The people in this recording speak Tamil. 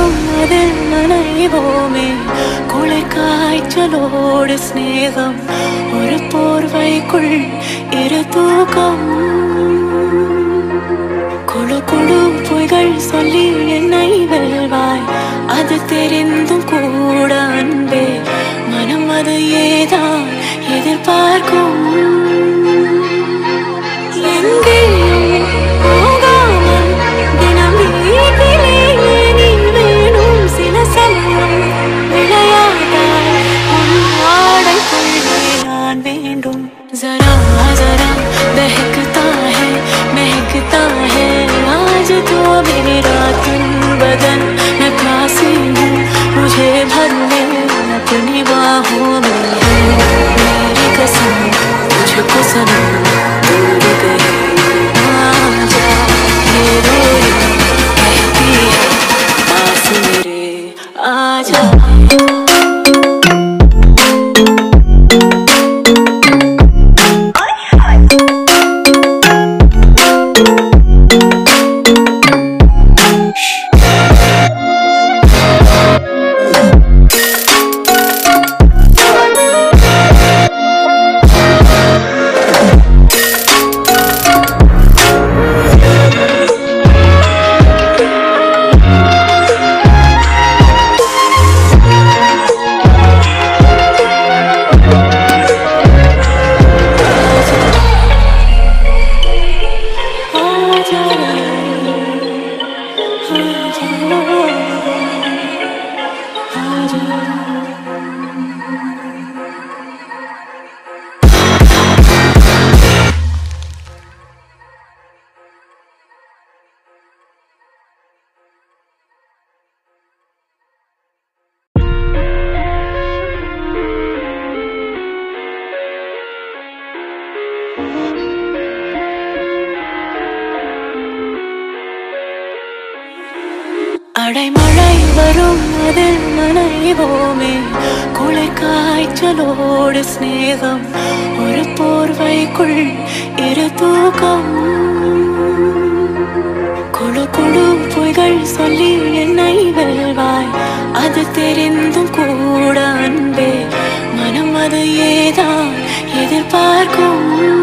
வரும் அதில் நனைவோமே குளிர் காய்ச்சலோடு சிநேகம் ஒரு போர்வைக்குள் இரு தூக்கம் குழு குழு பொய்கள் சொல்லி என்னை வெல்வாய் அது தெரிந்தும் கூட அன்பே மனம் அது ஏதான் எதிர்பார்க்கும் எங்கேயும் போகாமல் தினம் வீட்டிலே நீ வேணும் சில சமயம் விளையாட்டாய் உன் ஆடைக்குள்ளே நான் வேண்டும் जरा जरा बहकता है महकता है आज तो मेरा तन बदन मैं प्यासी हूँ मुझे भर ले अपनी बाहों में है मेरी कसम तुझको सनम दूर गए आजा ये रोई कहती है पास मेरे आजा அடைமழை வரும் அதில் நனைவோமே குளிர் காய்ச்சலோடு சிநேகம் ஒரு போர்வைக்குள் இரு தூக்கம் குழு குழு பொய்கள் சொல்லி என்னை வெல்வாய் அது தெரிந்தும் கூட அன்பே மனம் அது ஏதான் எதிர்பார்க்கும்